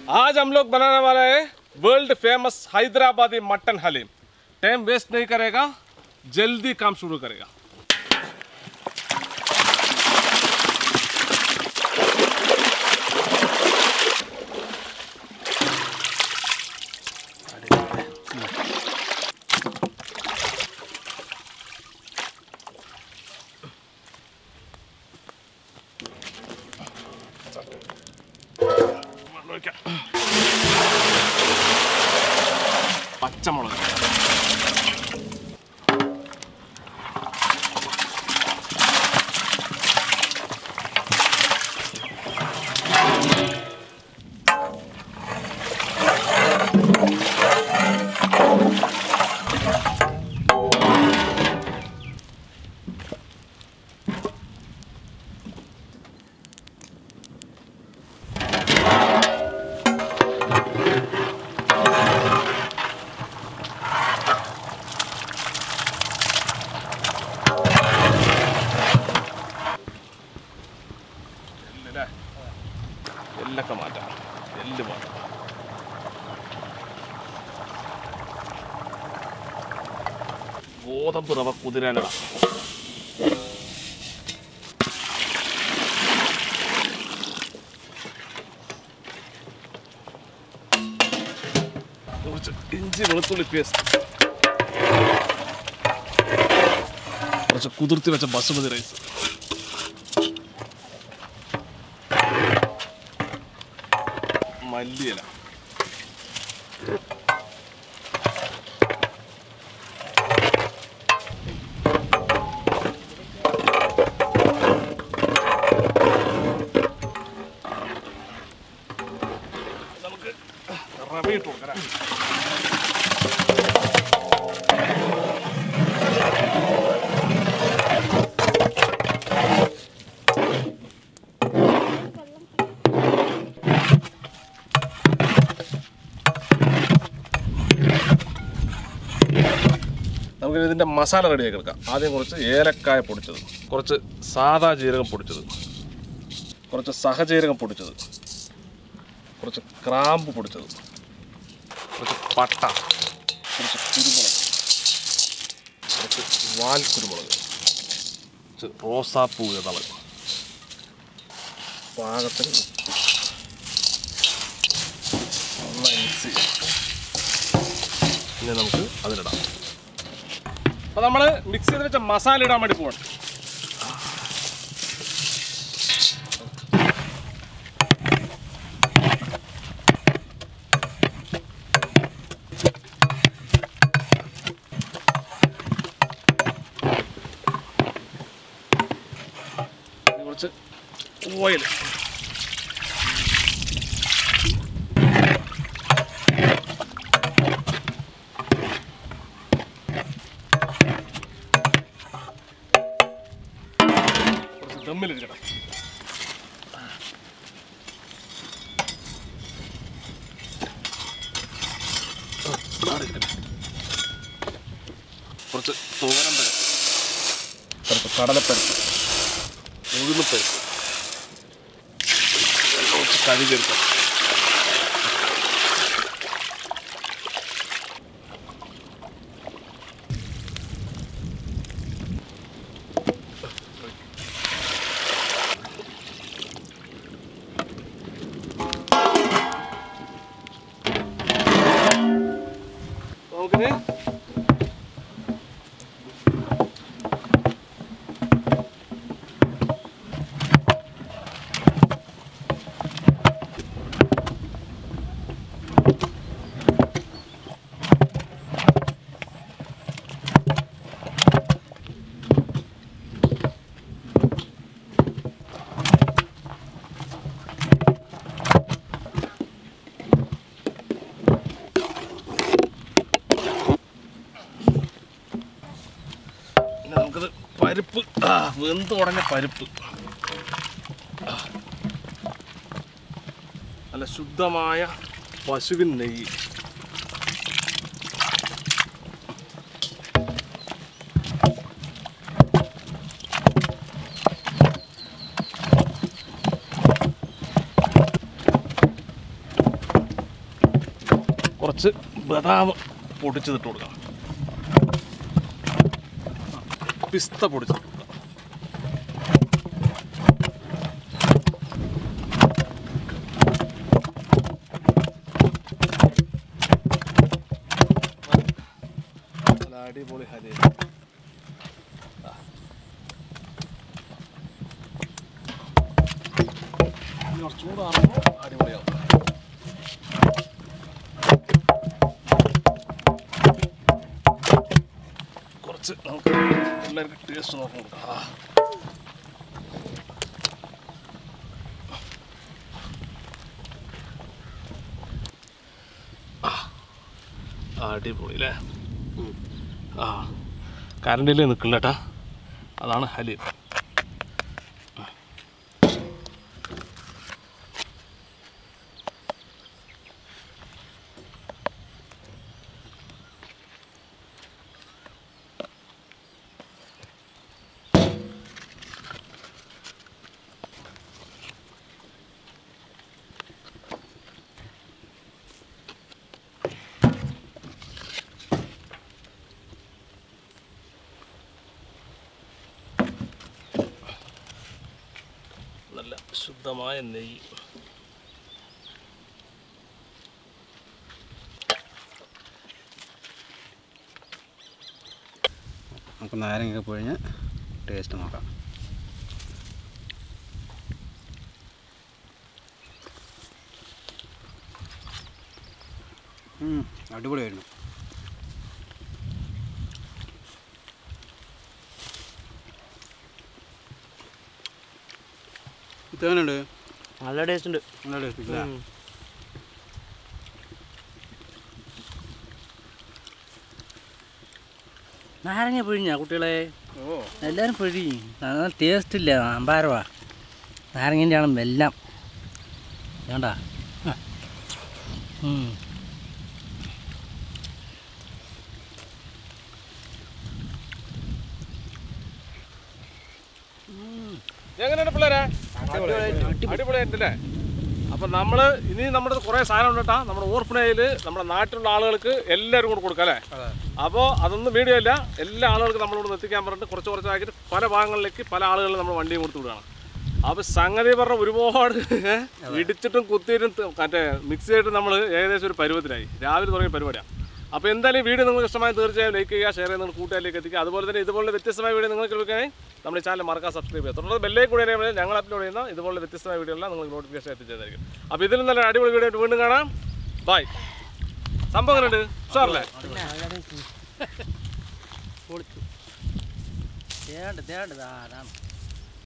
आज हम लोग बनाने वाला है world famous Hyderabadi mutton haleem time waste नहीं करेगा जल्दी काम शुरू करेगा പച്ചമുളക് എല്ലല്ലേ എല്ലൊക്കെ മാറ്റാം എല്ല് മാറ്റാം ഗോതമ്പ് റവ കുതിരാനിടാം കുറച്ച് ഇഞ്ചി വെളുത്തുള്ളി പേസ്റ്റ് കുറച്ച് കുതിർത്തി വെച്ച ബസുമതി റൈസ് മല്ലിയില നമുക്ക് റവ ഇട്ട് കൊടുക്കാം നമുക്ക് ഇതിൻ്റെ മസാല റെഡിയാക്കി എടുക്കാം ആദ്യം കുറച്ച് ഏലക്കായ പൊടിച്ചത് കുറച്ച് സാദാ ജീരകം പൊടിച്ചത് കുറച്ച് സഹജീരകം പൊടിച്ചത് കുറച്ച് ക്രാമ്പ് പൊടിച്ചത് കുറച്ച് പട്ട കുറച്ച് കുരുമുളക് കുറച്ച് വാൽ കുരുമുളക് കുറച്ച് റോസാപ്പൂ ഇതള് പാകത്തിന് ഉപ്പ്. നന്നായി മിക്സ് ചെയ്യാം ഇനി നമുക്ക് അതിലിടാം അപ്പൊ നമ്മള് മിക്സ് ചെയ്ത് വെച്ച മസാല ഇടാൻ വേണ്ടി പോവാണ് ഇനി കുറച്ച് ഓയിൽ കുറച്ച് ദമ്മിലിരിക്കണം കുറച്ച് തോരൻ പരിപ്പ് കുറച്ച് കടലപ്പരിപ്പ് ഉഴുന്നപ്പരിപ്പ് കുറച്ച് കഴുകെടുക്കാം നമുക്കിത് ഇനി നമുക്കിത് പരിപ്പ് ആ വെന്ത് ഉടനെ പരിപ്പ് ആ. നല്ല ശുദ്ധമായ പശുവിൻ നെയ്യ് കുറച്ച് ബദാം പൊടിച്ചതിട്ട് കൊടുക്കാം പിസ്ത പൊടിച്ചത് കൊടുക്കാം നല്ല അടിപൊളി ഹരി കുറച്ച് ചൂടാകുമ്പോൾ അടിപൊളിയാവും കുറച്ച് നമുക്ക് എല്ലാവർക്കും ടേസ്റ്റ് നോക്കി കൊടുക്കാം ആ. ആ. അടിപൊളി അല്ലേ ആ കറണ്ടിൽ നിൽക്കില്ല കേട്ടാ അതാണ് ഹലീം നല്ല ശുദ്ധമായ നെയ്യ് നമുക്ക് നാരങ്ങയൊക്കെ പൊഴിഞ്ഞ് ടേസ്റ്റ് നോക്കാം ഉം, അടിപൊളിയായിരുന്നു ഇതേനുണ്ട് നല്ല ടേസ്റ്റ് ഉണ്ട് നല്ല ടേസ്റ്റ് ഇല്ല നാരങ്ങ പിഴിഞ്ഞ കുട്ടികളെ ഓ എല്ലാവരും പിഴി നല്ല ടേസ്റ്റ് ഇല്ല അമ്പാരവാ നാരങ്ങൻ്റെ ആണ് എല്ലാം വേണ്ട എങ്ങനെയാണ് പിള്ളേരെ അടിപൊളിയായിട്ടല്ലേ അപ്പം നമ്മൾ ഇനി നമ്മുടെ കുറേ സാധനം ഉണ്ട് കേട്ടോ നമ്മുടെ ഓർഫനേജിൽ നമ്മുടെ നാട്ടിലുള്ള ആളുകൾക്ക് എല്ലാവരും കൂടെ കൊടുക്കാം അല്ലേ അപ്പോൾ അതൊന്നും വീഡിയോ ഇല്ല എല്ലാ ആളുകൾക്കും നമ്മളിവിടെ എത്തിക്കാൻ പറഞ്ഞിട്ട് കുറച്ച് കുറച്ചാക്കിയിട്ട് പല ഭാഗങ്ങളിലേക്ക് പല ആളുകളും നമ്മൾ വണ്ടിയും കൊടുത്ത് വിടുകയാണ് അപ്പോൾ സംഗതി പറഞ്ഞ ഒരുപാട് ഇടിച്ചിട്ടും കുത്തിയിട്ടും ത- മറ്റേ മിക്സ് ചെയ്തിട്ട് നമ്മൾ ഏകദേശം ഒരു പരുവത്തിലായി രാവിലെ തുടങ്ങിയ പരിപാടിയാണ് അപ്പോൾ എന്തായാലും ഈ വീഡിയോ നിങ്ങൾക്ക് ഇഷ്ടമായി തീർച്ചയായും ലൈക്ക് ചെയ്യുക ഷെയർ ചെയ്യുക നിങ്ങൾ കൂട്ടുകാരിലേക്ക് എത്തിക്കുക അതുപോലെ തന്നെ ഇതുപോലെ വ്യത്യസ്തമായ വീഡിയോ നിങ്ങൾക്ക് ലഭിക്കാനായി നമ്മുടെ ചാനൽ മറക്കാൻ സബ്സ്ക്രൈബ് ചെയ്യുക തുടർന്ന് ബെല്ലേ കൂടെ ഞങ്ങൾ അപ്ലോഡ് ചെയ്യുന്ന ഇതുപോലെ വ്യത്യസ്തമായ വീഡിയോ എല്ലാം നിങ്ങൾക്ക് നോട്ടിഫിക്കേഷൻ എത്തിച്ചതായിരിക്കും അപ്പോൾ ഇതിലും നല്ല അടിപൊളി വീഡിയോ ആയിട്ട് വീണ്ടും കാണാം ബൈ സംഭവം എങ്ങനെയുണ്ട് ഉഷാറല്ലേ പൊളിച്ചു തേണ്ട് തേണ്ട് ആ അതാണ്